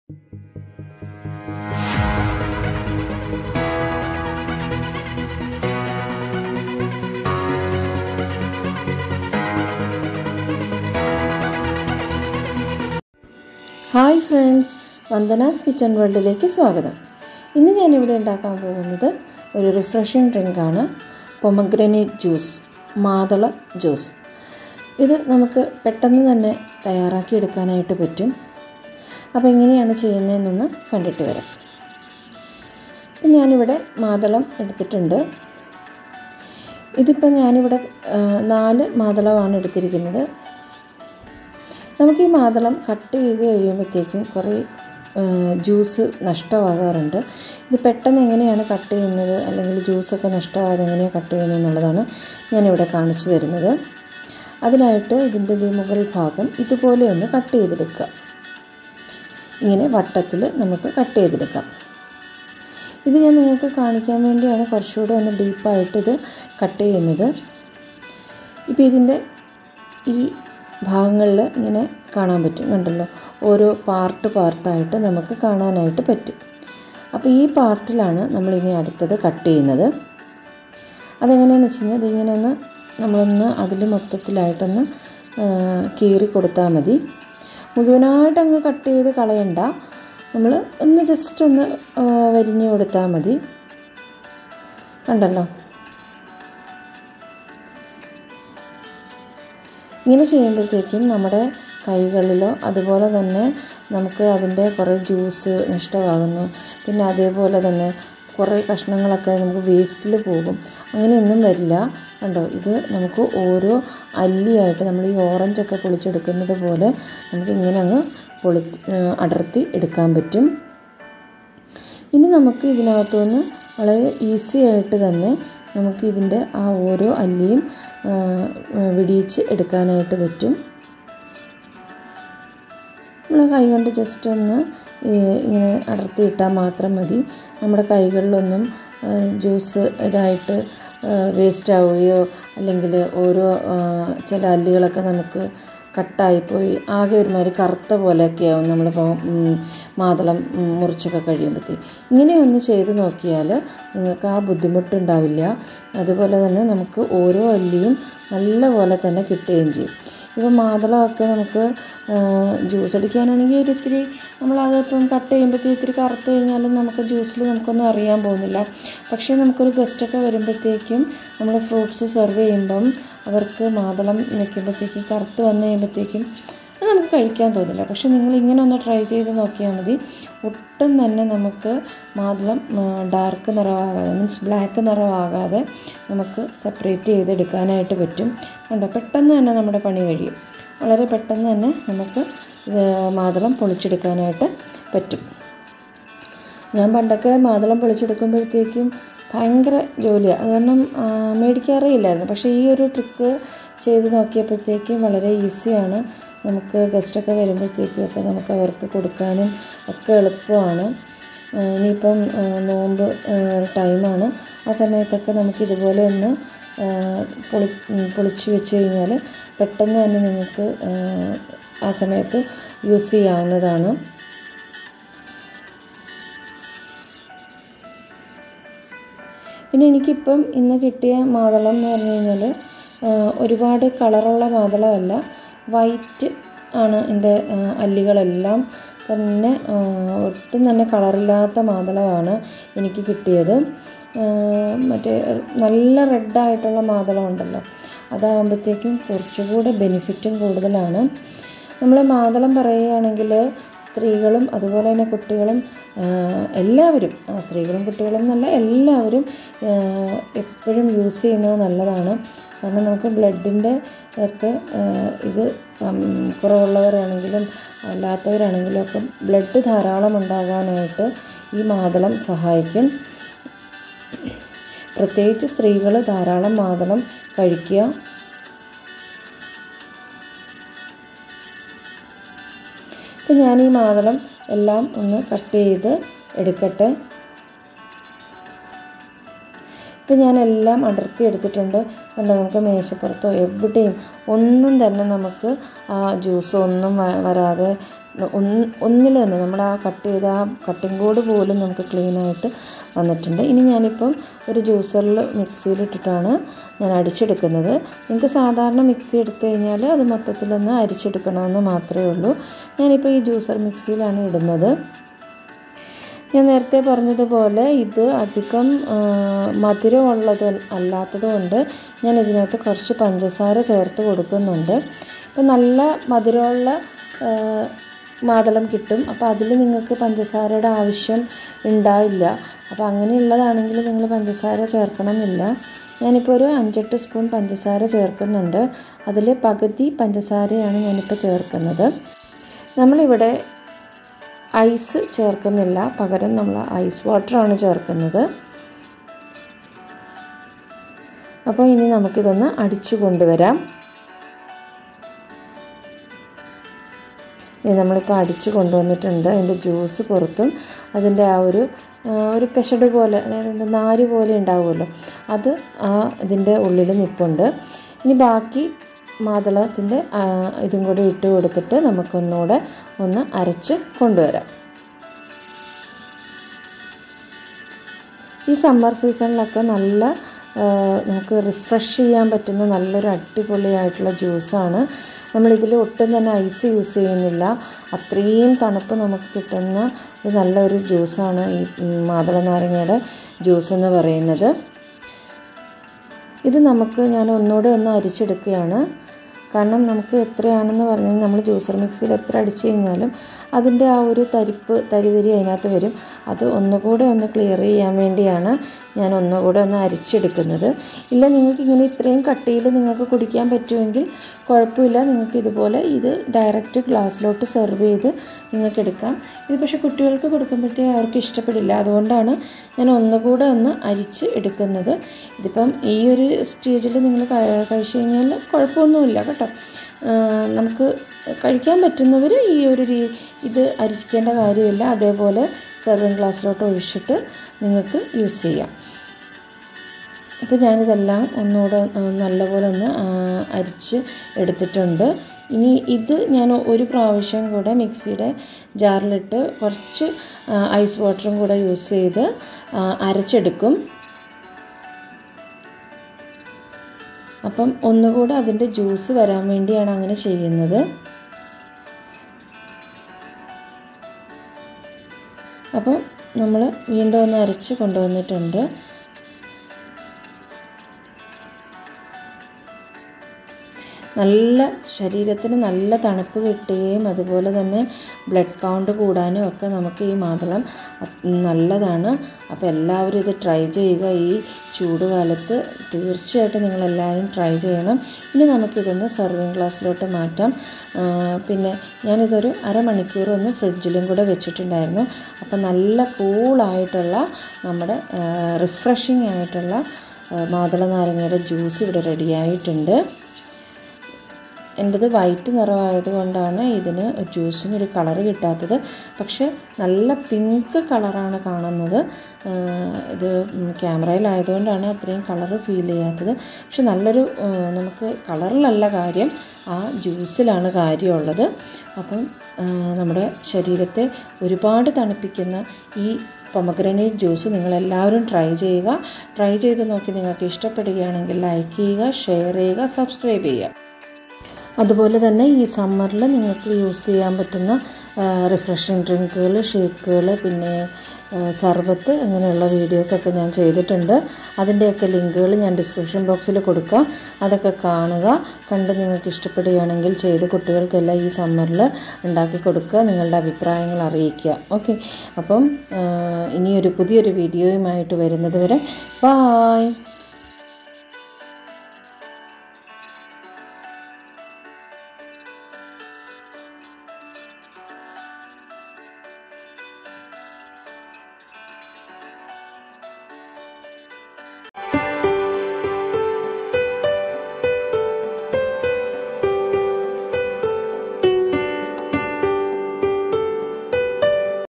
hi friends വന്ദനാസ് kitchen വേൾഡിലേക്ക് സ്വാഗതം ഇന്ന് ഞാനിവിടെ ഉണ്ടാക്കാൻ പോകുന്നത് ഒരു റിഫ്രഷിംഗ് ഡ്രിങ്കാണ് പൊമഗ്രനേറ്റ് ജ്യൂസ് മാതള ജ്യൂസ് ഇത് നമുക്ക് പെട്ടെന്ന് തന്നെ തയ്യാറാക്കി എടുക്കാനായിട്ട് പറ്റും അപ്പോൾ എങ്ങനെയാണ് ചെയ്യുന്നതെന്നൊന്ന് കണ്ടിട്ട് വരാം ഇപ്പം ഞാനിവിടെ മാതളം എടുത്തിട്ടുണ്ട് ഇതിപ്പോൾ ഞാനിവിടെ ആ, നാല് മാതളമാണ് എടുത്തിരിക്കുന്നത് നമുക്ക് ഈ മാതളം കട്ട് ചെയ്ത് കഴിയുമ്പോഴത്തേക്കും കുറേ ആ, ജ്യൂസ് നഷ്ടമാകാറുണ്ട് ഇത് പെട്ടെന്ന് എങ്ങനെയാണ് കട്ട് ചെയ്യുന്നത് അല്ലെങ്കിൽ ജ്യൂസൊക്കെ നഷ്ടമാകാതെ എങ്ങനെയാണ് കട്ട് ചെയ്യുന്നത് എന്നുള്ളതാണ് ഞാനിവിടെ കാണിച്ചു തരുന്നത് അതിനായിട്ട് ഇതിൻ്റെ ദേ മുകൾ ഭാഗം ഇതുപോലെ ഒന്ന് കട്ട് ചെയ്തെടുക്കുക ഇങ്ങനെ വട്ടത്തിൽ നമുക്ക് കട്ട് ചെയ്തെടുക്കാം ഇത് ഞാൻ നിങ്ങൾക്ക് കാണിക്കാൻ വേണ്ടിയാണ് കുറച്ചുകൂടെ ഒന്ന് ഡീപ്പായിട്ട് ഇത് കട്ട് ചെയ്യുന്നത് ഇപ്പോൾ ഇതിൻ്റെ ഈ ഭാഗങ്ങളിൽ ഇങ്ങനെ കാണാൻ പറ്റും കണ്ടല്ലോ ഓരോ പാർട്ട് പാർട്ടായിട്ട് നമുക്ക് കാണാനായിട്ട് പറ്റും അപ്പോൾ ഈ പാർട്ടിലാണ് നമ്മളിനി അടുത്തത് കട്ട് ചെയ്യുന്നത് അതെങ്ങനെയാണെന്ന് വെച്ച് കഴിഞ്ഞാൽ ഇതിങ്ങനെ ഒന്ന് നമ്മളൊന്ന് അതിൽ മൊത്തത്തിലായിട്ടൊന്ന് ആ, കീറി കൊടുത്താൽ മതി മുഴുവനായിട്ട് അങ്ങ് കട്ട് ചെയ്ത് കളയണ്ട നമ്മൾ ഒന്ന് ജസ്റ്റ് ഒന്ന് ആ, വരിഞ്ഞ് കൊടുത്താൽ മതി കണ്ടല്ലോ ഇങ്ങനെ ചെയ്യുമ്പോഴത്തേക്കും നമ്മുടെ കൈകളിലോ അതുപോലെ തന്നെ നമുക്ക് അതിൻ്റെ കുറേ ജ്യൂസ് നഷ്ടമാകുന്നു പിന്നെ അതേപോലെ തന്നെ കുറേ കഷ്ണങ്ങളൊക്കെ നമുക്ക് വേസ്റ്റിൽ പോകും അങ്ങനെയൊന്നും വരില്ല കണ്ടോ ഇത് നമുക്ക് ഓരോ അല്ലിയായിട്ട് നമ്മൾ ഈ ഓറഞ്ചൊക്കെ പൊളിച്ചെടുക്കുന്നത് പോലെ നമുക്ക് ഇങ്ങനെ അങ്ങ് പൊളി അടർത്തി എടുക്കാൻ പറ്റും ഇനി നമുക്ക് ഇതിനകത്തുനിന്ന് വളരെ ഈസി ആയിട്ട് തന്നെ നമുക്ക് ഇതിൻ്റെ ആ ഓരോ അല്ലിയും ആ, വിടിയിച്ച് എടുക്കാനായിട്ട് പറ്റും നമ്മൾ കൈ കൊണ്ട് ജസ്റ്റ് ഒന്ന് ഈ ഇങ്ങനെ അടർത്തി ഇട്ടാൽ മാത്രം മതി നമ്മുടെ കൈകളിലൊന്നും ആ, ജ്യൂസ് ഇതായിട്ട് വേസ്റ്റ് ആവുകയോ അല്ലെങ്കിൽ ഓരോ ആ, ചില അല്ലികളൊക്കെ നമുക്ക് കട്ടായിപ്പോയി ആകെ ഒരുമാതിരി കറുത്ത പോലെയൊക്കെ ആവും നമ്മളിപ്പോൾ ഉം, മാതളം ഉം, മുറിച്ചൊക്കെ കഴിയുമ്പോഴത്തേക്ക് ഇങ്ങനെ ഒന്ന് ചെയ്ത് നോക്കിയാൽ നിങ്ങൾക്ക് ആ ബുദ്ധിമുട്ടുണ്ടാവില്ല അതുപോലെ തന്നെ നമുക്ക് ഓരോ അല്ലിയും നല്ലപോലെ തന്നെ കിട്ടുകയും ചെയ്യും ഇപ്പോൾ മാതളമൊക്കെ നമുക്ക് ജ്യൂസ് അടിക്കാനാണെങ്കിൽ ഒരു ഇത്തിരി നമ്മളതിപ്പം കട്ട് ചെയ്യുമ്പോഴത്തേക്ക് ഇത്തിരി കറുത്ത് കഴിഞ്ഞാലും നമുക്ക് ജ്യൂസിൽ നമുക്കൊന്നും അറിയാൻ പോകുന്നില്ല പക്ഷേ നമുക്കൊരു ഗസ്റ്റൊക്കെ വരുമ്പോഴത്തേക്കും നമ്മൾ ഫ്രൂട്ട്സ് സെർവ് ചെയ്യുമ്പം അവർക്ക് മാതളം വെക്കുമ്പോഴത്തേക്കും കറുത്ത് വന്നു കഴിയുമ്പോഴത്തേക്കും അത് നമുക്ക് കഴിക്കാൻ തോന്നില്ല പക്ഷെ നിങ്ങൾ ഇങ്ങനെ ഒന്ന് ട്രൈ ചെയ്ത് നോക്കിയാൽ മതി ഒട്ടും തന്നെ നമുക്ക് മാതളം ഡാർക്ക് നിറമാകാതെ മീൻസ് ബ്ലാക്ക് നിറമാകാതെ നമുക്ക് സെപ്പറേറ്റ് ചെയ്തെടുക്കാനായിട്ട് പറ്റും കണ്ടോ പെട്ടെന്ന് തന്നെ നമ്മുടെ പണി കഴിയും വളരെ പെട്ടെന്ന് തന്നെ നമുക്ക് ഇത് മാതളം പൊളിച്ചെടുക്കാനായിട്ട് പറ്റും ഞാൻ പണ്ടൊക്കെ മാതളം പൊളിച്ചെടുക്കുമ്പോഴത്തേക്കും ഭയങ്കര ജോലിയാണ് അത് കാരണം ആ, മേടിക്കാറേ ഇല്ലായിരുന്നു പക്ഷേ ഈ ഒരു ട്രിക്ക് ചെയ്ത് നോക്കിയപ്പോഴത്തേക്കും വളരെ ഈസിയാണ് നമുക്ക് ഗസ്റ്റൊക്കെ വരുമ്പോഴത്തേക്കും ഒക്കെ നമുക്ക് അവർക്ക് കൊടുക്കാനും ഒക്കെ എളുപ്പമാണ് ആ, ഇനിയിപ്പം ആ, നോമ്പ് ടൈമാണ് ആ സമയത്തൊക്കെ നമുക്ക് ഇതുപോലെ ഒന്ന് ആ, പൊളി ഉം, പൊളിച്ച് വെച്ച് കഴിഞ്ഞാൽ പെട്ടെന്ന് തന്നെ നിങ്ങൾക്ക് ആ, ആ സമയത്ത് യൂസ് ചെയ്യാവുന്നതാണ് പിന്നെ എനിക്കിപ്പം ഇന്ന് കിട്ടിയ മാതളം എന്ന് പറഞ്ഞു കഴിഞ്ഞാൽ ഒരുപാട് കളറുള്ള മാതളമല്ല വൈറ്റ് ആണ് എൻ്റെ ആ, അല്ലികളെല്ലാം തന്നെ ആ, ഒട്ടും തന്നെ കളറില്ലാത്ത മാതളമാണ് എനിക്ക് കിട്ടിയത് ആ, മറ്റേ നല്ല റെഡായിട്ടുള്ള മാതളം ഉണ്ടല്ലോ അതാകുമ്പോഴത്തേക്കും കുറച്ചുകൂടെ ബെനിഫിറ്റും കൂടുതലാണ് നമ്മൾ മാതളം പറയുകയാണെങ്കിൽ സ്ത്രീകളും അതുപോലെ തന്നെ കുട്ടികളും ആ, എല്ലാവരും ആ, സ്ത്രീകളും കുട്ടികളും എന്നല്ല എല്ലാവരും ആ, എപ്പോഴും യൂസ് ചെയ്യുന്നത് നല്ലതാണ് കാരണം നമുക്ക് ബ്ലഡിൻ്റെ ഒക്കെ ആ, ഇത് ഉം, കുറവുള്ളവരാണെങ്കിലും അല്ലാത്തവരാണെങ്കിലും ഒക്കെ ബ്ലഡ് ധാരാളം ഉണ്ടാകാനായിട്ട് ഈ മാതളം സഹായിക്കും പ്രത്യേകിച്ച് സ്ത്രീകൾ ധാരാളം മാതളം കഴിക്കുക ഇപ്പം ഞാൻ ഈ മാതളം എല്ലാം ഒന്ന് കട്ട് ചെയ്ത് എടുക്കട്ടെ ഇപ്പം ഞാൻ എല്ലാം അടർത്തി എടുത്തിട്ടുണ്ട് കണ്ടോ നമുക്ക് മേശപ്പുറത്തോ എവിടെയും ഒന്നും തന്നെ നമുക്ക് ആ ജ്യൂസ് ഒന്നും വ- വരാതെ ഒന്ന് ഒന്നിൽ തന്നെ നമ്മൾ ആ കട്ട് ചെയ്ത ആ കട്ടിംഗ് ബോർഡ് പോലും നമുക്ക് ക്ലീനായിട്ട് വന്നിട്ടുണ്ട് ഇനി ഞാനിപ്പം ഒരു ജ്യൂസറിൽ മിക്സിയിലിട്ടിട്ടാണ് ഞാൻ അടിച്ചെടുക്കുന്നത് നിങ്ങൾക്ക് സാധാരണ മിക്സി എടുത്തു കഴിഞ്ഞാൽ അത് മൊത്തത്തിലൊന്ന് അരിച്ചെടുക്കണമെന്ന് മാത്രമേ ഉള്ളൂ ഞാനിപ്പോൾ ഈ ജ്യൂസർ മിക്സിയിലാണ് ഇടുന്നത് ഞാൻ നേരത്തെ പറഞ്ഞതുപോലെ ഇത് അധികം മധുരമുള്ളത് അല്ലാത്തത് കൊണ്ട് ഞാൻ ഇതിനകത്ത് കുറച്ച് പഞ്ചസാര ചേർത്ത് കൊടുക്കുന്നുണ്ട് ഇപ്പം നല്ല മധുരമുള്ള മാതളം കിട്ടും അപ്പോൾ അതിൽ നിങ്ങൾക്ക് പഞ്ചസാരയുടെ ആവശ്യം ഉണ്ടാവില്ല അപ്പോൾ അങ്ങനെയുള്ളതാണെങ്കിൽ നിങ്ങൾ പഞ്ചസാര ചേർക്കണമെന്നില്ല ഞാനിപ്പോൾ ഒരു അഞ്ചെട്ട് സ്പൂൺ പഞ്ചസാര ചേർക്കുന്നുണ്ട് അതിൽ പകുതി പഞ്ചസാരയാണ് ഞാനിപ്പോൾ ചേർക്കുന്നത് നമ്മളിവിടെ ഐസ് ചേർക്കുന്നില്ല പകരം നമ്മൾ ഐസ് വാട്ടറാണ് ചേർക്കുന്നത് അപ്പോൾ ഇനി നമുക്കിതൊന്ന് അടിച്ചു കൊണ്ടുവരാം നമ്മളിപ്പോൾ അടിച്ച് കൊണ്ടുവന്നിട്ടുണ്ട് അതിൻ്റെ ജ്യൂസ് പുറത്തും അതിൻ്റെ ആ ഒരു ഒരു പെഷഡ് പോലെ അതായത് നാര് പോലെ ഉണ്ടാവുമല്ലോ അത് ആ ഇതിൻ്റെ ഉള്ളിൽ നിൽപ്പുണ്ട് ഇനി ബാക്കി മാതളത്തിൻ്റെ ഇതും കൂടി ഇട്ട് കൊടുത്തിട്ട് നമുക്കൊന്നുകൂടെ ഒന്ന് അരച്ച് കൊണ്ടുവരാം ഈ സമ്മർ സീസണിലൊക്കെ നല്ല നമുക്ക് റിഫ്രഷ് ചെയ്യാൻ പറ്റുന്ന നല്ലൊരു അടിപൊളിയായിട്ടുള്ള ജ്യൂസാണ് നമ്മളിതിൽ ഒട്ടും തന്നെ ഐസ് യൂസ് ചെയ്യുന്നില്ല അത്രയും തണുപ്പ് നമുക്ക് കിട്ടുന്ന ഒരു നല്ലൊരു ജ്യൂസാണ് ഈ മാതള നാരങ്ങയുടെ ജ്യൂസ് എന്ന് പറയുന്നത് ഇത് നമുക്ക് ഞാൻ ഒന്നുകൂടെ ഒന്ന് അരിച്ചെടുക്കുകയാണ് കാരണം നമുക്ക് എത്രയാണെന്ന് പറഞ്ഞാൽ നമ്മൾ ജ്യൂസർ മിക്സിയിൽ എത്ര അടിച്ചു കഴിഞ്ഞാലും അതിൻ്റെ ആ ഒരു തരിപ്പ് തരിതരി അതിനകത്ത് വരും അത് ഒന്നുകൂടെ ഒന്ന് ക്ലിയർ ചെയ്യാൻ വേണ്ടിയാണ് ഞാൻ ഒന്നുകൂടെ ഒന്ന് അരിച്ചെടുക്കുന്നത് ഇല്ല നിങ്ങൾക്ക് ഇങ്ങനെ ഇത്രയും കട്ടിയിൽ നിങ്ങൾക്ക് കുടിക്കാൻ പറ്റുമെങ്കിൽ കുഴപ്പമില്ല നിങ്ങൾക്ക് ഇതുപോലെ ഇത് ഡയറക്റ്റ് ഗ്ലാസ്സിലോട്ട് സെർവ് ചെയ്ത് നിങ്ങൾക്ക് എടുക്കാം ഇത് പക്ഷേ കുട്ടികൾക്ക് കൊടുക്കുമ്പോഴത്തേക്ക് അവർക്ക് ഇഷ്ടപ്പെടില്ല അതുകൊണ്ടാണ് ഞാൻ ഒന്നുകൂടെ ഒന്ന് അരിച്ച് എടുക്കുന്നത് ഇതിപ്പം ഈ ഒരു സ്റ്റേജിൽ നിങ്ങൾ കഴിച്ചു കഴിഞ്ഞാൽ കുഴപ്പമൊന്നുമില്ല കേട്ടോ നമുക്ക് കഴിക്കാൻ പറ്റുന്നവർ ഈ ഒരു രീ ഇത് അരിക്കേണ്ട കാര്യമില്ല അതേപോലെ സെർവിങ് ഗ്ലാസ്സിലോട്ട് ഒഴിച്ചിട്ട് നിങ്ങൾക്ക് യൂസ് ചെയ്യാം അപ്പോൾ ഞാനിതെല്ലാം ഒന്നുകൂടെ നല്ലപോലെ ഒന്ന് അരിച്ച് എടുത്തിട്ടുണ്ട് ഇനി ഇത് ഞാൻ ഒരു പ്രാവശ്യം കൂടെ മിക്സിയുടെ ജാറിലിട്ട് കുറച്ച് ഐസ് വാട്ടറും കൂടെ യൂസ് ചെയ്ത് അരച്ചെടുക്കും അപ്പം ഒന്നുകൂടെ അതിൻ്റെ ജ്യൂസ് വരാൻ വേണ്ടിയാണ് അങ്ങനെ ചെയ്യുന്നത് അപ്പം നമ്മൾ വീണ്ടും ഒന്ന് അരച്ച് കൊണ്ടുവന്നിട്ടുണ്ട് നല്ല ശരീരത്തിന് നല്ല തണുപ്പ് കിട്ടുകയും അതുപോലെ തന്നെ ബ്ലഡ് കൗണ്ട് കൂടാനും ഒക്കെ നമുക്ക് ഈ മാതളം നല്ലതാണ് അപ്പോൾ എല്ലാവരും ഇത് ട്രൈ ചെയ്യുക ഈ ചൂടുകാലത്ത് തീർച്ചയായിട്ടും നിങ്ങളെല്ലാവരും ട്രൈ ചെയ്യണം ഇനി നമുക്കിതൊന്ന് സെർവിങ് ഗ്ലാസ്സിലോട്ട് മാറ്റാം പിന്നെ ഞാനിതൊരു അരമണിക്കൂർ ഒന്ന് ഫ്രിഡ്ജിലും കൂടെ വെച്ചിട്ടുണ്ടായിരുന്നു അപ്പോൾ നല്ല കൂളായിട്ടുള്ള നമ്മുടെ റിഫ്രഷിംഗ് ആയിട്ടുള്ള മാതള നാരങ്ങയുടെ ജ്യൂസ് ഇവിടെ റെഡിയായിട്ടുണ്ട് എൻ്റെത് വൈറ്റ് നിറമായത് കൊണ്ടാണ് ഇതിന് ജ്യൂസിന് ഒരു കളറ് കിട്ടാത്തത് പക്ഷേ നല്ല പിങ്ക് കളറാണ് കാണുന്നത് ഇത് ക്യാമറയിലായതുകൊണ്ടാണ് അത്രയും കളറ് ഫീൽ ചെയ്യാത്തത് പക്ഷെ നല്ലൊരു നമുക്ക് കളറിലല്ല കാര്യം ആ ജ്യൂസിലാണ് കാര്യമുള്ളത് അപ്പം നമ്മുടെ ശരീരത്തെ ഒരുപാട് തണുപ്പിക്കുന്ന ഈ പൊമഗ്രനേറ്റ് ജ്യൂസ് നിങ്ങളെല്ലാവരും ട്രൈ ചെയ്യുക ട്രൈ ചെയ്ത് നോക്കി നിങ്ങൾക്ക് ഇഷ്ടപ്പെടുകയാണെങ്കിൽ ലൈക്ക് ചെയ്യുക ഷെയർ ചെയ്യുക സബ്സ്ക്രൈബ് ചെയ്യുക അതുപോലെ തന്നെ ഈ സമ്മറിൽ നിങ്ങൾക്ക് യൂസ് ചെയ്യാൻ പറ്റുന്ന റിഫ്രഷിങ് ഡ്രിങ്കുകൾ ഷേക്കുകൾ പിന്നെ സർബത്ത് അങ്ങനെയുള്ള വീഡിയോസൊക്കെ ഞാൻ ചെയ്തിട്ടുണ്ട് അതിൻ്റെയൊക്കെ ലിങ്കുകൾ ഞാൻ ഡിസ്ക്രിപ്ഷൻ ബോക്സിൽ കൊടുക്കാം അതൊക്കെ കാണുക കണ്ട് നിങ്ങൾക്ക് ഇഷ്ടപ്പെടുകയാണെങ്കിൽ ചെയ്ത് കുട്ടികൾക്കെല്ലാം ഈ സമ്മറിൽ ഉണ്ടാക്കി കൊടുക്കുക നിങ്ങളുടെ അഭിപ്രായങ്ങൾ അറിയിക്കുക ഓക്കെ അപ്പം ഇനിയൊരു പുതിയൊരു വീഡിയോയുമായിട്ട് വരുന്നത് വരെ ബായ്